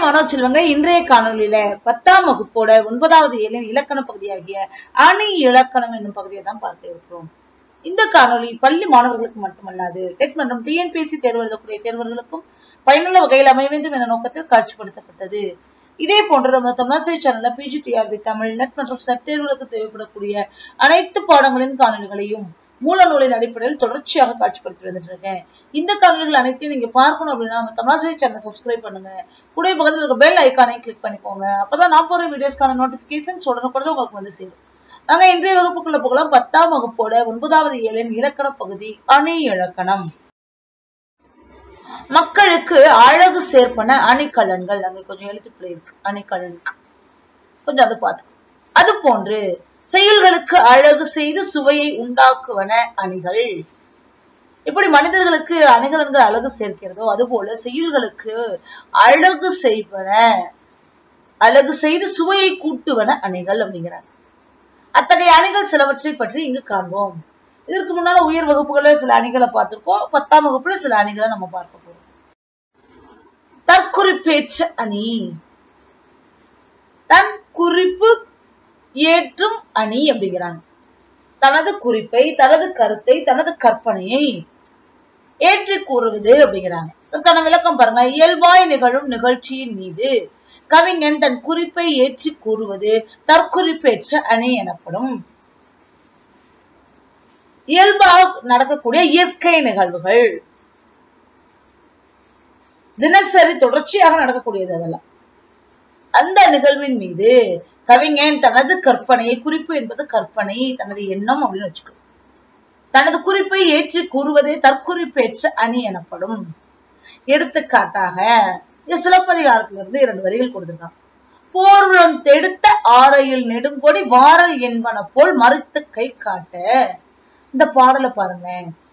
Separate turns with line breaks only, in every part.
மாணவ செல்வங்க இன்றைய காணொளியில பத்தாம் வகுப்போட ஒன்பதாவது ஏழின் இலக்கண பகுதியாகிய அணி இலக்கணம் என்னும் பகுதியை தான் பார்க்க இருக்கிறோம் இந்த காணொளி பள்ளி மாணவர்களுக்கு மட்டுமல்லாது டெட் மற்றும் டிஎன்பிஎஸ்சி தேர்வு எழுதக்கூடிய தேர்வர்களுக்கும் பயனுள்ள வகையில் அமைய வேண்டும் என்ற நோக்கத்தில் காட்சிப்படுத்தப்பட்டது இதே போன்று நம்ம தமிழாசிரி சேனல்ல பிஜிடிஆர்பி தமிழ் நெட் மற்றும் செட் தேர்வுகளுக்கு தேவைப்படக்கூடிய அனைத்து பாடங்களின் காணொலிகளையும் மூல நூலின் அடிப்படையில் தொடர்ச்சியாக காட்சிப்படுத்தி வந்துட்டு இருக்கேன் இந்த காணொலிகள் அனைத்தையும் நீங்க பார்க்கணும் அப்படின்னா நம்ம தமிழாசிரி சேனலை சப்ஸ்கிரைப் பண்ணுங்க கூட பக்கத்தில் இருக்க பெல் ஐக்கானை கிளிக் பண்ணிக்கோங்க அப்பதான் நான் போற வீடியோஸ்க்கான நோட்டிபிகேஷன்ஸ் உடனுக்குடன் உங்களுக்கு வந்து சேரும் நாங்க இன்றைய வகுப்புக்குள்ள போகலாம் பத்தாம் வகுப்போட ஒன்பதாவது ஏழின் இலக்கண பகுதி அணி இலக்கணம் மக்களுக்கு அழகு சேர்ப்பன அணிகலன்கள் அங்க கொஞ்சம் எழுத்துப்பிள்ளை இருக்கு அணிகலன் கொஞ்சம் அதை பார்த்து அது போன்று செயல்களுக்கு அழகு செய்து சுவையை உண்டாக்குவன அணிகள் இப்படி மனிதர்களுக்கு அணிகலன்கள் அழகு சேர்க்கிறதோ அதுபோல செயல்களுக்கு அழகு செய்வன அழகு செய்து சுவையை கூட்டுவன அணிகள் அப்படிங்கிறாங்க அத்தகைய அணிகள் சிலவற்றை பற்றி இங்கு காண்போம் இதற்கு முன்னால உயர் வகுப்புகளில் சில அணிகளை பார்த்திருக்கோம் பத்தாம் வகுப்புல சில அணிகளை நம்ம பார்க்க போறோம் தற்குறிப்பேற்ற அணி தன் குறிப்பு ஏற்றும் அணி அப்படிங்கிறாங்க தனது குறிப்பை தனது கருத்தை தனது கற்பனையை ஏற்றி கூறுவது அப்படிங்கிறாங்க அதுக்கான விளக்கம் பாருங்க இயல்பாய் நிகழும் நிகழ்ச்சியின் மீது கவிஞன் தன் குறிப்பை ஏற்றி கூறுவது தற்குறிப்பேற்ற அணி எனப்படும் இயல்பாக நடக்கக்கூடிய இயற்கை நிகழ்வுகள் தினசரி தொடர்ச்சியாக நடக்கக்கூடியது அதெல்லாம் அந்த நிகழ்வின் மீது கவிஞன் தனது கற்பனையை குறிப்பு என்பது கற்பனை தனது எண்ணம் அப்படின்னு வச்சுக்கணும் தனது குறிப்பை ஏற்றி கூறுவதே தற்குறிப்பேற்ற அணி எனப்படும் எடுத்துக்காட்டாக சிலப்பதிகாரத்திலிருந்து இரண்டு வரிகள் கொடுத்திருக்காங்க போர்வம் தெடுத்த ஆரையில் நெடுங்கொடி வாரல் என்பன போல் மறுத்து கை காட்ட இந்த பாடலை பாருங்க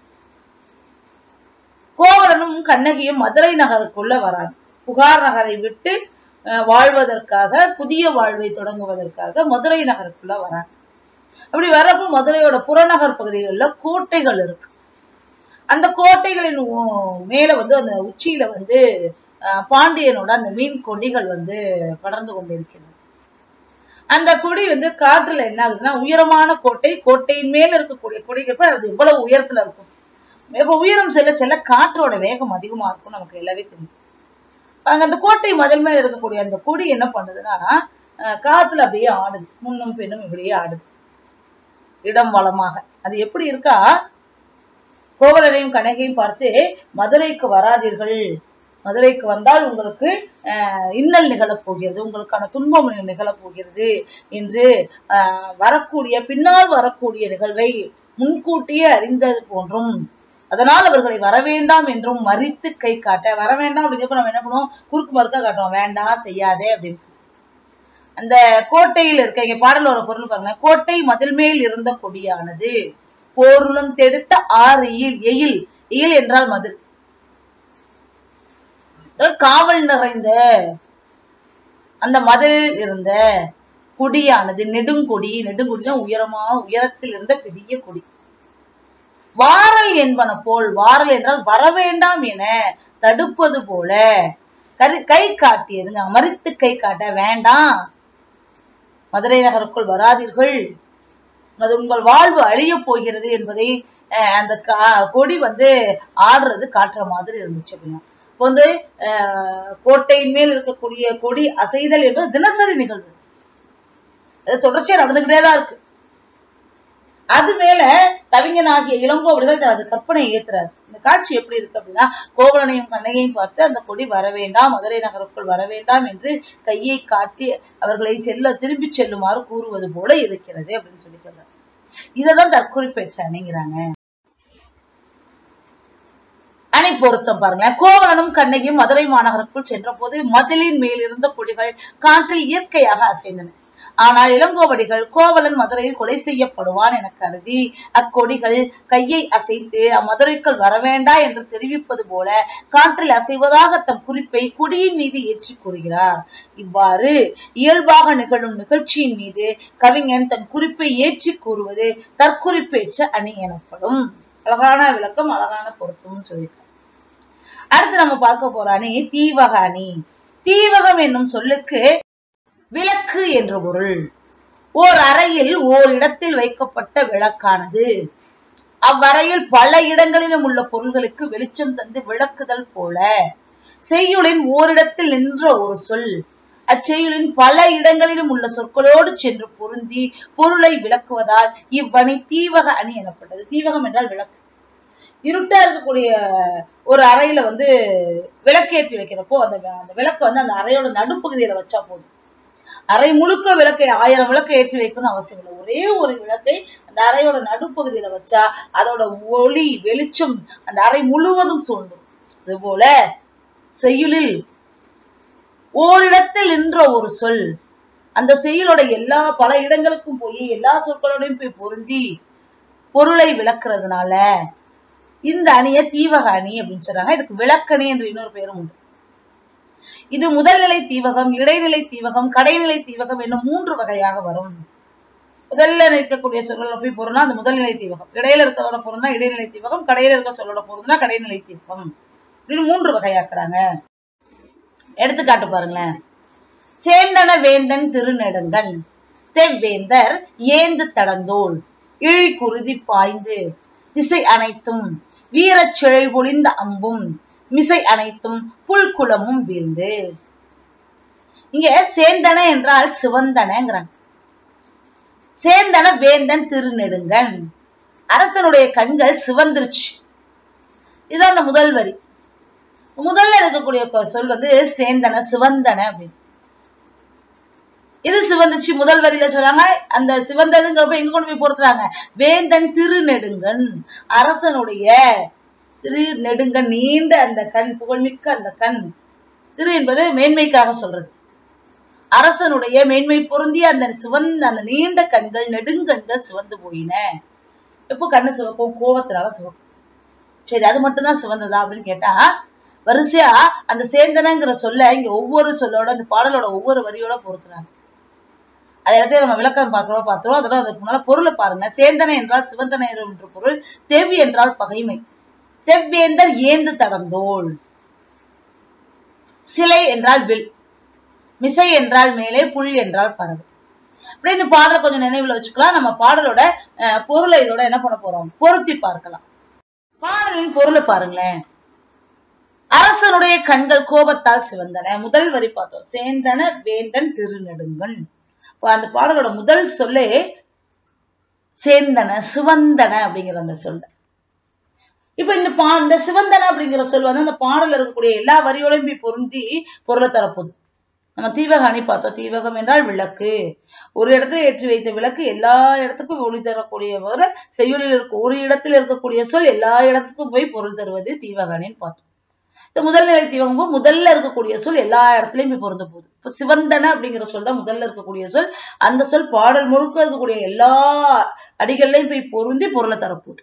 கோவலனும் கண்ணகியும் மதுரை நகருக்குள்ள வராங்க புகார் நகரை விட்டு வாழ்வதற்காக புதிய வாழ்வை தொடங்குவதற்காக மதுரை நகருக்குள்ள வராங்க அப்படி வரப்போ மதுரையோட புறநகர் பகுதிகளில் கோட்டைகள் இருக்கு அந்த கோட்டைகளின் மேல வந்து அந்த உச்சியில வந்து பாண்டியனோட அந்த மீன் கொடிகள் வந்து படர்ந்து கொண்டிருக்கிறது அந்த கொடி வந்து காற்றுல என்ன ஆகுதுன்னா உயரமான கோட்டை கோட்டையின் மேல இருக்கக்கூடிய கொடிகள் அது எவ்வளவு உயரத்துல இருக்கும் இப்ப உயரம் செல்ல செல்ல காற்றோட வேகம் அதிகமா இருக்கும் நமக்கு எல்லாமே தெரியும் அங்க அந்த கோட்டை மதில் மேல இருக்கக்கூடிய அந்த கொடி என்ன பண்ணுதுன்னா காத்துல அப்படியே ஆடுது முன்னும் பெண்ணும் இப்படியே ஆடுது இடம் வளமாக அது எப்படி இருக்கா கோவலனையும் கனகையும் பார்த்து மதுரைக்கு வராதீர்கள் மதுரைக்கு வந்தால் உங்களுக்கு இன்னல் நிகழப் போகிறது உங்களுக்கான துன்பம் நிகழப் போகிறது என்று வரக்கூடிய பின்னால் வரக்கூடிய நிகழ்வை முன்கூட்டியே அறிந்தது போன்றும் அதனால் அவர்களை வரவேண்டாம் என்றும் மறித்து கை காட்ட வர வேண்டாம் அப்படிங்கிறப்ப நம்ம என்ன பண்ணுவோம் குறுக்கு மறுக்க காட்டுவோம் வேண்டாம் செய்யாதே அப்படின்னு சொல்லி அந்த கோட்டையில் இருக்க இங்க பாடல் ஒரு பொருள் பாருங்க கோட்டை மதில் மேல் இருந்த கொடியானது போருளம் தெடுத்த ஆறு எயில் எயில் எயில் என்றால் மதில் காவல் நிறைந்த அந்த மதிலில் இருந்த கொடியானது நெடுங்கொடி நெடுங்கொடினா உயரமா உயரத்தில் இருந்த பெரிய கொடி வாரல் என்பன போல் வாரல் என்றால் வரவேண்டாம் என தடுப்பது போல கை காட்டியதுங்க மறித்து கை காட்ட வேண்டாம் மதுரை நகருக்குள் வராதீர்கள் அது உங்கள் வாழ்வு அழிய போகிறது என்பதை அந்த கொடி வந்து ஆடுறது காட்டுற மாதிரி இருந்துச்சு அப்படின்னா இப்போ வந்து கோட்டையின் மேல் இருக்கக்கூடிய கொடி அசைதல் என்பது தினசரி நிகழ்வு அது தொடர்ச்சியா நடந்துகிட்டே தான் இருக்கு அது மேல கவிஞன் ஆகிய இளங்கோவடிகள் தனது கற்பனையை ஏத்துறாரு இந்த காட்சி எப்படி இருக்கு அப்படின்னா கோவலனையும் கண்ணையையும் பார்த்து அந்த கொடி வர வேண்டாம் மதுரை நகருக்குள் வர வேண்டாம் என்று கையை காட்டி அவர்களை செல்ல திரும்பி செல்லுமாறு கூறுவது போல இருக்கிறது அப்படின்னு சொல்லி சொல்றாரு இததான் தற்குறிப்பேற்ற அணிங்கிறாங்க அணை பொருத்தம் பாருங்க கோவலனும் கண்ணகியும் மதுரை மாநகருக்குள் சென்ற போது மதிலின் மேல் இருந்த கொடிகள் காற்றில் இயற்கையாக அசைந்தன ஆனால் இளங்கோவடிகள் கோவலன் மதுரையில் கொலை செய்யப்படுவான் என கருதி அக்கொடிகள் கையை அசைத்து அம்மதுரைக்குள் வரவேண்டா என்று தெரிவிப்பது போல காற்றில் அசைவதாக தம் குறிப்பை கொடியின் மீது ஏற்றி கூறுகிறார் இவ்வாறு இயல்பாக நிகழும் நிகழ்ச்சியின் மீது கவிஞன் தன் குறிப்பை ஏற்றி கூறுவது தற்குறிப்பேற்ற அணி எனப்படும் அழகான விளக்கம் அழகான பொருத்தம் சொல்லியிருக்கார் அடுத்து நம்ம பார்க்க போற அணி தீவக அணி தீவகம் என்னும் சொல்லுக்கு விளக்கு என்ற பொருள் ஓர் அறையில் ஓர் இடத்தில் வைக்கப்பட்ட விளக்கானது அவ்வறையில் பல இடங்களிலும் உள்ள பொருள்களுக்கு வெளிச்சம் தந்து விளக்குதல் போல செய்யுளின் ஓரிடத்தில் நின்ற ஒரு சொல் அச்செயலின் பல இடங்களிலும் உள்ள சொற்களோடு சென்று பொருந்தி பொருளை விளக்குவதால் இவ்வணி தீவக அணி எனப்பட்டது தீவகம் என்றால் விளக்கு இருட்டா இருக்கக்கூடிய ஒரு அறையில வந்து விளக்கேற்றி வைக்கிறப்போ அந்த அந்த விளக்கு வந்து அந்த அறையோட நடுப்பகுதியில வச்சா போதும் அறை முழுக்க விளக்கை ஆயிரம் விளக்கு ஏற்றி வைக்கணும்னு அவசியம் இல்லை ஒரே ஒரு விளக்கை அந்த அறையோட நடுப்பகுதியில வச்சா அதோட ஒளி வெளிச்சம் அந்த அறை முழுவதும் சூழ்ந்துடும் அதுபோல செய்யுளில் ஓரிடத்தில் நின்ற ஒரு சொல் அந்த செய்யுளோட எல்லா பல இடங்களுக்கும் போய் எல்லா சொற்களோடையும் போய் பொருந்தி பொருளை விளக்குறதுனால இந்த அணிய தீவக அணி அப்படின்னு சொல்றாங்க இதுக்கு விளக்கணி என்று இன்னொரு பேரும் உண்டு இது முதல்நிலை தீவகம் இடைநிலை தீவகம் கடைநிலை தீவகம் என்னும் மூன்று வகையாக வரும் முதல்ல இருக்கக்கூடிய சொல்லோட போய் பொருள்னா அது முதல்நிலை தீவகம் இடையில இருக்கிறதோட பொருள்னா இடைநிலை தீவகம் கடையில இருக்கிற சொல்லோட பொருள்னா கடைநிலை தீவகம் அப்படின்னு மூன்று வகையாக்குறாங்க எடுத்துக்காட்டு பாருங்களேன் சேந்தன வேந்தன் திருநெடுங்கன் தெவ்வேந்தர் ஏந்து தடந்தோள் இழிகுருதி பாய்ந்து திசை அனைத்தும் வீரச் செழில் பொழிந்த அம்பும் மிசை அனைத்தும் புல்குளமும் வீழ்ந்து இங்க சேந்தன என்றால் சிவந்தனங்கிறாங்க சேந்தன வேந்தன் திருநெடுங்கன் அரசனுடைய கண்கள் சிவந்துருச்சு இதுதான் அந்த முதல் வரி முதல்ல இருக்கக்கூடிய சொல் வந்து சேந்தன சிவந்தன அப்படின்னு இது சிவந்துச்சு முதல் வரியில சொல்றாங்க அந்த சிவந்ததுங்கிறப்ப எங்க கொண்டு போய் பொறுத்துறாங்க வேந்தன் திருநெடுங்கன் அரசனுடைய திரு நெடுங்கன் நீண்ட அந்த கண் புகழ்மிக்க அந்த கண் திரு என்பது மேன்மைக்காக சொல்றது அரசனுடைய மேன்மை பொருந்திய அந்த சிவந்த அந்த நீண்ட கண்கள் நெடுங்கண்கள் சிவந்து போயின எப்போ கண்ணு சிவக்கும் கோபத்தினால சிவக்கும் சரி அது மட்டும்தான் சிவந்ததா அப்படின்னு கேட்டா வரிசையா அந்த சேந்தனங்கிற சொல்ல இங்க ஒவ்வொரு சொல்லோட அந்த பாடலோட ஒவ்வொரு வரியோட பொறுத்துறாங்க அதை எல்லாத்தையும் நம்ம விளக்கம் பார்க்கிறோம் பார்த்தோம் அதோட அதுக்கு முன்னால பொருளை பாருங்க சேந்தனை என்றால் சிவந்தனை என்ற பொருள் தெவ்வி என்றால் பகைமை தெவ்வேந்தர் ஏந்து தடந்தோள் சிலை என்றால் வில் மிசை என்றால் மேலே புல் என்றால் பறவை அப்படியே இந்த பாடலை கொஞ்சம் நினைவுல வச்சுக்கலாம் நம்ம பாடலோட அஹ், பொருளை இதோட என்ன பண்ண போறோம் பொருத்தி பார்க்கலாம் பாடலின் பொருளை பாருங்களேன் அரசனுடைய கண்கள் கோபத்தால் சிவந்தன முதல் வரி பார்த்தோம் சேந்தன வேந்தன் திருநெடுங்கன் இப்ப அந்த பாடலோட முதல் சொல்லே சேந்தன சிவந்தன அப்படிங்கிற அந்த சொல்ல இப்ப இந்த பா இந்த சிவந்தன அப்படிங்கிற சொல் வந்து அந்த பாடல்ல இருக்கக்கூடிய எல்லா வரியோடையும் போய் பொருந்தி பொருளை தரப்போகுது நம்ம தீவக அணி பார்த்தோம் தீவகம் என்றால் விளக்கு ஒரு இடத்துல ஏற்றி வைத்த விளக்கு எல்லா இடத்துக்கும் ஒளி தரக்கூடிய போல செய்யுளில் இருக்க ஒரு இடத்தில் இருக்கக்கூடிய சொல் எல்லா இடத்துக்கும் போய் பொருள் தருவது தீவக அணின்னு பார்த்தோம் இந்த முதல் நிலை தீவகம் போது முதல்ல இருக்கக்கூடிய சொல் எல்லா இடத்துலயும் போய் பொருந்த போகுது இப்ப சிவந்தன அப்படிங்கிற சொல் தான் முதல்ல இருக்கக்கூடிய சொல் அந்த சொல் பாடல் முழுக்க இருக்கக்கூடிய எல்லா அடிகள்லயும் போய் பொருந்தி பொருளை தரப்போகுது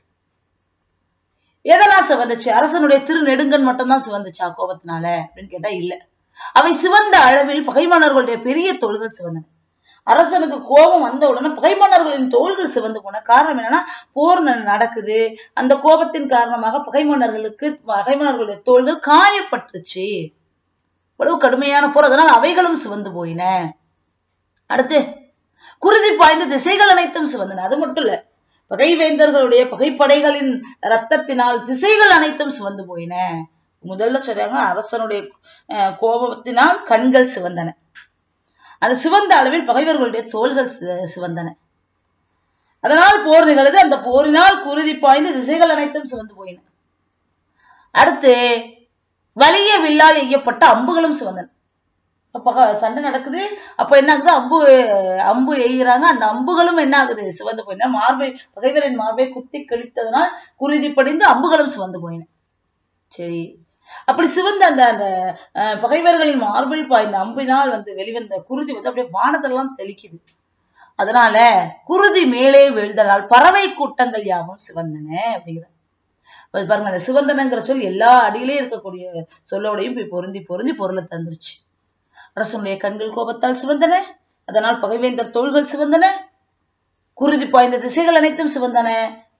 எதெல்லாம் சிவந்துச்சு அரசனுடைய திருநெடுங்கன் மட்டும்தான் சிவந்துச்சா கோபத்தினால அப்படின்னு கேட்டா இல்ல அவை சிவந்த அளவில் பகைமன்னர்களுடைய பெரிய தோள்கள் சிவந்தன அரசனுக்கு கோபம் வந்த உடனே பகைமன்னர்களின் தோள்கள் சிவந்து போன காரணம் என்னன்னா போர் ந- நடக்குது அந்த கோபத்தின் காரணமாக பகைமன்னர்களுக்கு பகைமன்னர்களுடைய தோள்கள் காயப்பட்டுச்சு இவ்வளவு கடுமையான போர் அதனால் அவைகளும் சிவந்து போயின அடுத்து குருதி பாய்ந்த திசைகள் அனைத்தும் சிவந்தன அது மட்டும் இல்ல பகைவேந்தர்களுடைய பகைப்படைகளின் ரத்தத்தினால் திசைகள் அனைத்தும் சிவந்து போயின முதல்ல சொல்றாங்க அரசனுடைய அஹ், கோபத்தினால் கண்கள் சிவந்தன அந்த சிவந்த அளவில் பகைவர்களுடைய தோள்கள் சி- சிவந்தன அதனால் போர் நிகழ்து அந்த போரினால் குருதி பாய்ந்து திசைகள் அனைத்தும் சிவந்து போயின அடுத்து வலிய வில்லால் எய்யப்பட்ட அம்புகளும் சிவந்தன அப்ப பக- சண்டை நடக்குது அப்ப என்ன ஆகுது அம்பு அம்பு எய்கிறாங்க அந்த அம்புகளும் என்ன ஆகுது சிவந்து போயின மார்பை பகைவரின் மார்பை குத்தி கழித்ததனால் குருதி படிந்து அம்புகளும் சிவந்து போயின சரி அப்படி சிவந்த அந்த அந்த அஹ், பகைவர்களின் மார்பில் பாய்ந்த அம்பினால் வந்து வெளிவந்த குருதி வந்து அப்படியே வானத்தெல்லாம் தெளிக்குது அதனால குருதி மேலே வீழ்ந்தனால் பறவை கூட்டங்கள் யாவும் சிவந்தன அப்படிங்கிற அது பாருங்க அந்த சிவந்தனங்கிற சொல் எல்லா அடியிலே இருக்கக்கூடிய சொல்லோடையும் போய் பொருந்தி பொருந்தி பொருளை தந்துருச்சு அரசனுடைய கண்கள் கோபத்தால் சிவந்தன அதனால் பகைவேந்தர் தோள்கள் சிவந்தன குருதி பாய்ந்த திசைகள் அனைத்தும் சிவந்தன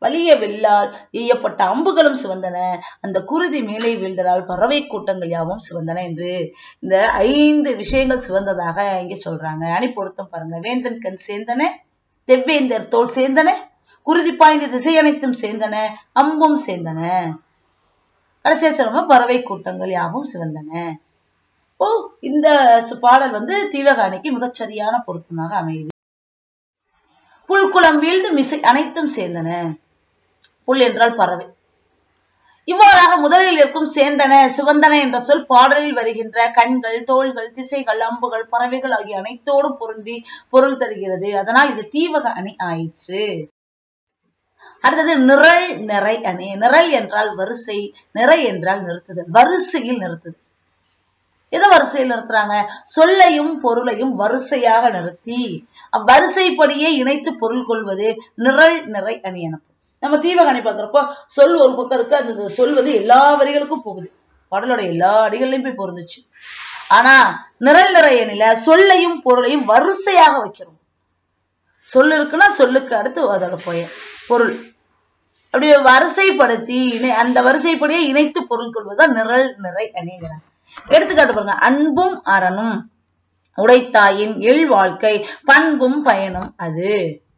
வலிய வெல்லால் எய்யப்பட்ட அம்புகளும் சிவந்தன அந்த குருதி மேலே வீழ்ந்ததால் பறவை கூட்டங்கள் யாவும் சிவந்தன என்று இந்த ஐந்து விஷயங்கள் சிவந்ததாக இங்க சொல்றாங்க அணி பொருத்தம் பாருங்க வேந்தன் கண் சேர்ந்தன தெவ்வேந்தர் தோல் சேர்ந்தன குருதி பாய்ந்த திசை அனைத்தும் சேர்ந்தன அம்பும் சேர்ந்தன கடைசியா சொல்லும்போது பறவை கூட்டங்கள் யாவும் சிவந்தன ஓ இந்த சு- பாடல் வந்து தீவக அணிக்கு மிகச்சரியான பொருத்தமாக அமையுது புல்குளம் வீழ்ந்து மிசை அனைத்தும் சேர்ந்தன புல் என்றால் பறவை இவ்வாறாக முதலில் இருக்கும் சேந்தன சிவந்தன என்ற சொல் பாடலில் வருகின்ற கண்கள் தோள்கள் திசைகள் அம்புகள் பறவைகள் ஆகிய அனைத்தோடும் பொருந்தி பொருள் தருகிறது அதனால் இது தீவக அணி ஆயிற்று அடுத்தது நிரல் நிறை அணி நிரல் என்றால் வரிசை நிறை என்றால் நிறுத்துதல் வரிசையில் நிறுத்துதல் எதை வரிசையில் நிறுத்துறாங்க சொல்லையும் பொருளையும் வரிசையாக நிறுத்தி அவ்வரிசைப்படியே இணைத்து பொருள் கொள்வது நிரல் நிறை அணி எனப்படும் நம்ம தீவக அணி பார்க்கிறப்போ சொல் ஒரு பக்கம் இருக்கு அந்த சொல் வந்து எல்லா வரிகளுக்கும் போகுது பாடலோட எல்லா அடிகள்லயும் போய் பொருந்துச்சு ஆனா நிரல் நிறை அணில சொல்லையும் பொருளையும் வரிசையாக வைக்கிறோம் சொல் இருக்குன்னா சொல்லுக்கு அடுத்து அதோட போய பொருள் அப்படி வரிசைப்படுத்தி இணை அந்த வரிசைப்படியே இணைத்து பொருள் கொள்வதுதான் நிரல் நிறை அணிங்கிறாங்க எடுத்துக்காட்டு பாருங்க அன்பும் அறனும் உடைத்தாயின் எள் வாழ்க்கை பண்பும் பயனும் அது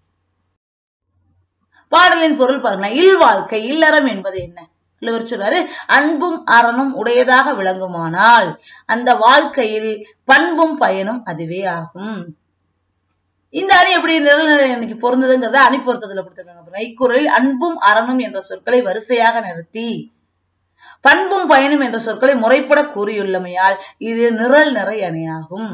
பாடலின் பொருள் பாருங்க இல் வாழ்க்கை இல்லறம் என்பது என்ன இவர் சொல்றாரு அன்பும் அறனும் உடையதாக விளங்குமானால் அந்த வாழ்க்கையில் பண்பும் பயனும் அதுவே ஆகும் இந்த அணி எப்படி நிரல்நிலை அன்னைக்கு பொருந்ததுங்கிறத அணி பொருத்தத்துல கொடுத்துருக்காங்க பாருங்க. இக்குறளில் அன்பும் அறனும் என்ற சொற்களை வரிசையாக நிறுத்தி பண்பும் பயனும் என்ற சொற்களை முறைப்பட கூறியுள்ளமையால் இது நிரல் நிறை அணியாகும்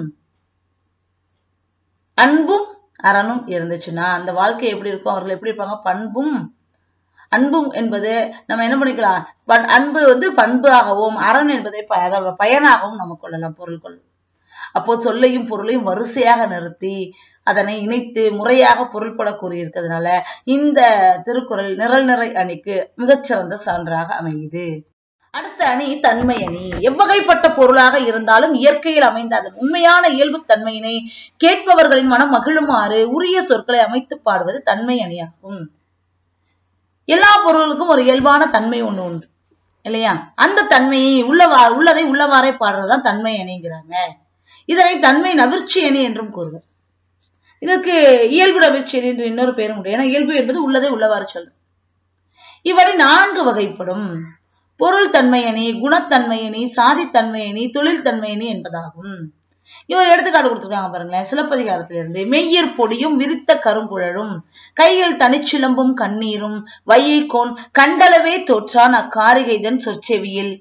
அன்பும் அறனும் இருந்துச்சுன்னா அந்த வாழ்க்கை எப்படி இருக்கும் அவர்கள் எப்படி இருப்பாங்க பண்பும் அன்பும் என்பது நம்ம என்ன பண்ணிக்கலாம் பண்- அன்பு வந்து பண்பாகவும் அரண் என்பதை ப- அதோட பயனாகவும் நம்ம கொள்ளலாம் பொருள் கொள்ளலாம் அப்போ சொல்லையும் பொருளையும் வரிசையாக நிறுத்தி அதனை இணைத்து முறையாக பொருள்பட கூறியிருக்கிறதுனால இந்த திருக்குறள் நிரல் நிறை அணிக்கு மிகச்சிறந்த சான்றாக அமையுது அடுத்த அணி தன்மை அணி எவ்வகைப்பட்ட பொருளாக இருந்தாலும் இயற்கையில் அமைந்த அதன் உண்மையான இயல்பு தன்மையினை கேட்பவர்களின் மனம் மகிழுமாறு உரிய சொற்களை அமைத்து பாடுவது தன்மை அணியாகும் எல்லா பொருளுக்கும் ஒரு இயல்பான தன்மை ஒண்ணு உண்டு இல்லையா அந்த தன்மையை உள்ளவா உள்ளதை உள்ளவாறே பாடுறதுதான் தன்மை அணிங்கிறாங்க இதனை தன்மை நவிர்ச்சி அணி என்றும் கூறுவர் இதற்கு இயல்பு நவிர்ச்சி அணி என்று இன்னொரு பேரும் உண்டு ஏன்னா இயல்பு என்பது உள்ளதை உள்ளவாறு சொல்லும் இவ்வழி நான்கு வகைப்படும் பொருள் தன்மையணி குணத்தன்மையணி சாதித்தன்மையணி தொழில் தன்மையணி என்பதாகும் இவர் எடுத்துக்காட்டு கொடுத்துருக்காங்க பாருங்களேன் சிலப்பதிகாரத்திலிருந்து மெய்யர் பொடியும் விரித்த கருங்குழலும் கையில் தனிச்சிலம்பும் கண்ணீரும் வையைக்கோன் கண்டளவே தோற்றான் அக்காரிகைதன் சொற்செவியில்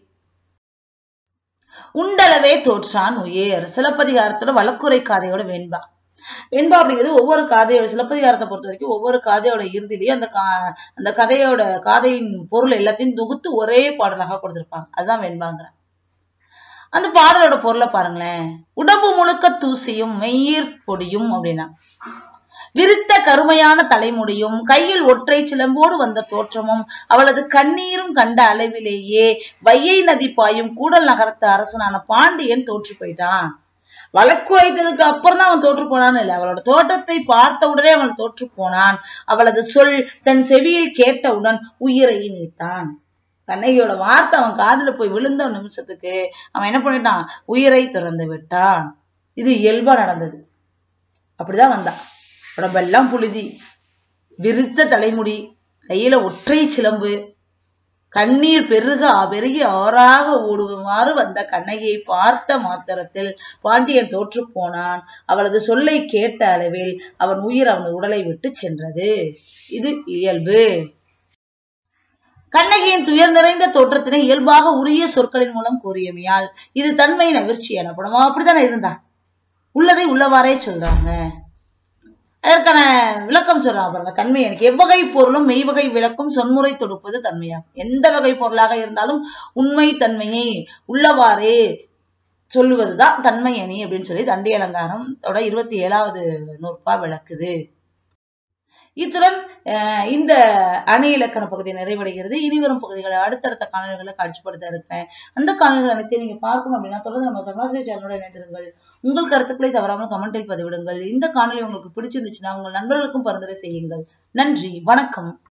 உண்டளவே தோற்றான் உயர் சிலப்பதிகாரத்தோட வழக்குரை காதையோட வெண்பா வெண்பா அப்படிங்கிறது ஒவ்வொரு காதையோட சிலப்பதிகாரத்தை பொறுத்த வரைக்கும் ஒவ்வொரு காதையோட இறுதியிலேயே அந்த கா அந்த கதையோட காதையின் பொருள் எல்லாத்தையும் தொகுத்து ஒரே பாடலாக கொடுத்திருப்பாங்க அதுதான் வெண்பாங்கிற அந்த பாடலோட பொருளை பாருங்களேன் உடம்பு முழுக்க தூசியும் மெய்யீர் பொடியும் அப்படின்னா விரித்த கருமையான தலைமுடியும் கையில் ஒற்றை சிலம்போடு வந்த தோற்றமும் அவளது கண்ணீரும் கண்ட அளவிலேயே வையை நதி பாயும் கூடல் நகரத்து அரசனான பாண்டியன் தோற்று போயிட்டான் வழக்கு வைத்ததுக்கு அப்புறம் தான் அவன் தோற்று போனான்னு இல்லை அவளோட தோற்றத்தை பார்த்த உடனே அவன் தோற்று போனான் அவளது சொல் தன் செவியில் கேட்டவுடன் உயிரை நீத்தான் கண்ணகியோட வார்த்தை அவன் காதுல போய் விழுந்த நிமிஷத்துக்கு அவன் என்ன பண்ணிட்டான் உயிரை துறந்து விட்டான் இது இயல்பா நடந்தது அப்படிதான் வந்தான் உடம்பெல்லாம் புழுதி விரித்த தலைமுடி கையில ஒற்றை சிலம்பு கண்ணீர் பெருக பெருகி ஆறாக ஓடுமாறு வந்த கண்ணகியை பார்த்த மாத்திரத்தில் பாண்டியன் தோற்று போனான் அவளது சொல்லை கேட்ட அளவில் அவன் உயிர் அவனது உடலை விட்டு சென்றது இது இயல்பு கண்ணகியின் துயர் நிறைந்த தோற்றத்தினை இயல்பாக உரிய சொற்களின் மூலம் கூறியமையால் இது தன்மையின் அவிர்ச்சி எனப்படும் அவன் அப்படித்தானே இருந்தா உள்ளதை உள்ளவாறே சொல்றாங்க அதற்கான விளக்கம் சொல்றாங்க பாருங்க தன்மை எனக்கு எவ்வகை பொருளும் மெய்வகை விளக்கும் சொன்முறை தொடுப்பது தன்மையாகும் எந்த வகை பொருளாக இருந்தாலும் உண்மை தன்மையை உள்ளவாறே சொல்லுவதுதான் தன்மை அணி அப்படின்னு சொல்லி தண்டி அலங்காரம் இருபத்தி ஏழாவது நூற்பா விளக்குது இத்துடன் அஹ், இந்த அணி இலக்கண பகுதி நிறைவடைகிறது இனி வரும் பகுதிகளை அடுத்தடுத்த காணொலிகளை காட்சிப்படுத்த இருக்கிறேன் அந்த காணொலிகள் அனைத்தையும் நீங்க பார்க்கணும் அப்படின்னா தொடர்ந்து நம்ம தமிழாசிரியர் சேனலோட இணைந்திருங்கள் உங்கள் கருத்துக்களை தவறாமல் கமெண்டில் பதிவிடுங்கள் இந்த காணொலி உங்களுக்கு பிடிச்சிருந்துச்சுன்னா உங்கள் நண்பர்களுக்கும் பரிந்துரை செய்யுங்கள் நன்றி வணக்கம்